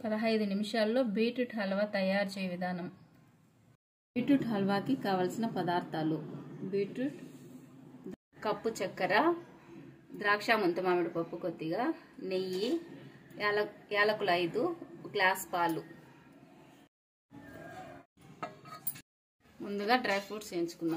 పదహైదు నిమిషాల్లో బీట్రూట్ హల్వా తయారు చేయ విధానం బీట్రూట్ హల్వాకి కావలసిన పదార్థాలు బీట్రూట్ కప్పు చక్కెర ద్రాక్ష ముంత మామిడి పప్పు కొద్దిగా నెయ్యి యాల యాలకులు ఐదు గ్లాస్ పాలు ముందుగా డ్రై ఫ్రూట్స్ వేయించుకుందాం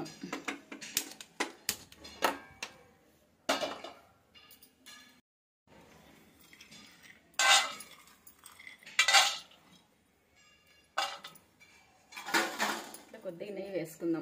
కొద్దిగా నెయ్యి వేసుకుందాం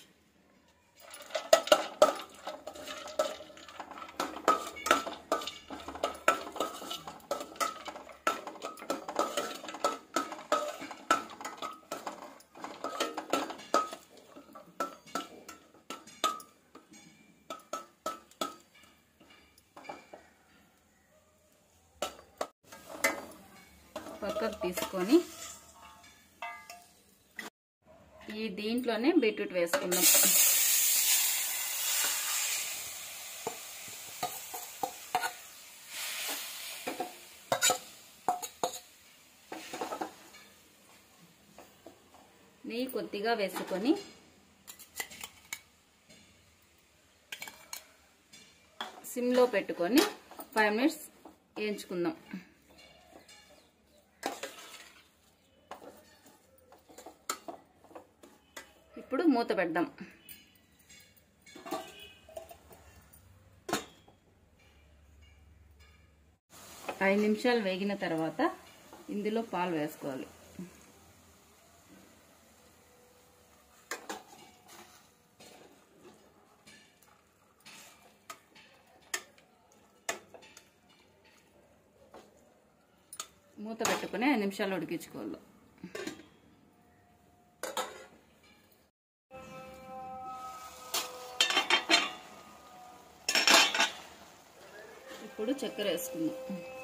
పక్కకు తీసుకొని ఈ దీంట్లోనే బీట్రూట్ వేసుకుందాం నెయ్యి కొద్దిగా వేసుకొని సిమ్లో పెట్టుకొని ఫైవ్ మినిట్స్ వేయించుకుందాం ఇప్పుడు మూత పెడదాం ఐదు నిమిషాలు వేగిన తర్వాత ఇందులో పాలు వేసుకోవాలి మూత పెట్టుకుని ఐదు నిమిషాలు ఉడికించుకోవాలి ఇప్పుడు చక్కెర వేసుకుందాం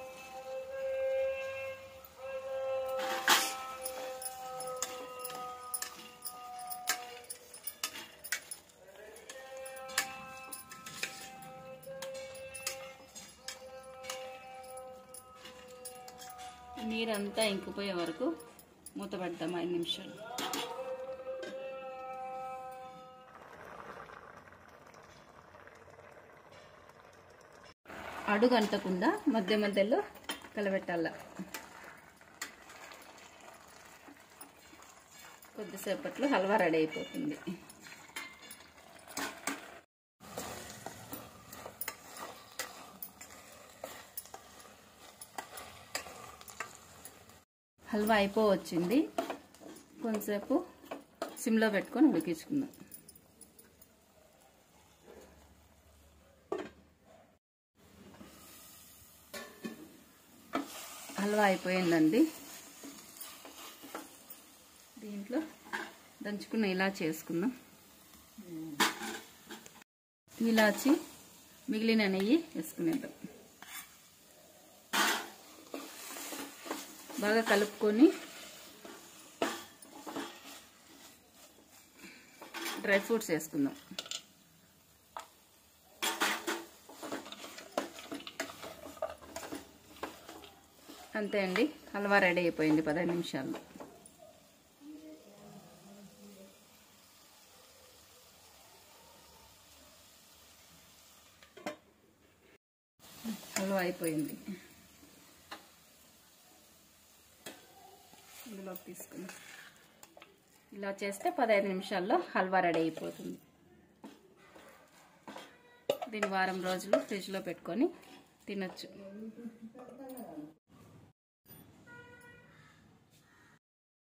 నీరంతా ఇంకిపోయే వరకు మూత పెడతాం ఐదు నిమిషాలు అడుగు అంటకుండా మధ్య మధ్యలో కలబెట్టాల కొద్దిసేపట్లో హల్వా రెడీ అయిపోతుంది హల్వా అయిపో వచ్చింది కొంతసేపు సిమ్లో పెట్టుకొని ఉడికించుకుందాం హల్వా అయిపోయిందండి దీంట్లో దంచుకున్న ఇలా చేసుకుందాం ఇలాచి మిగిలిన నెయ్యి వేసుకునేద్దాం బాగా కలుపుకొని డ్రై ఫ్రూట్స్ వేసుకుందాం అంతే అండి హల్వా రెడీ అయిపోయింది పదహైదు నిమిషాల్లో హల్వా అయిపోయింది ఇందులోకి తీసుకుని ఇలా చేస్తే పదహైదు నిమిషాల్లో హల్వా రెడీ అయిపోతుంది దీన్ని వారం రోజులు ఫ్రిడ్జ్లో పెట్టుకొని తినచ్చు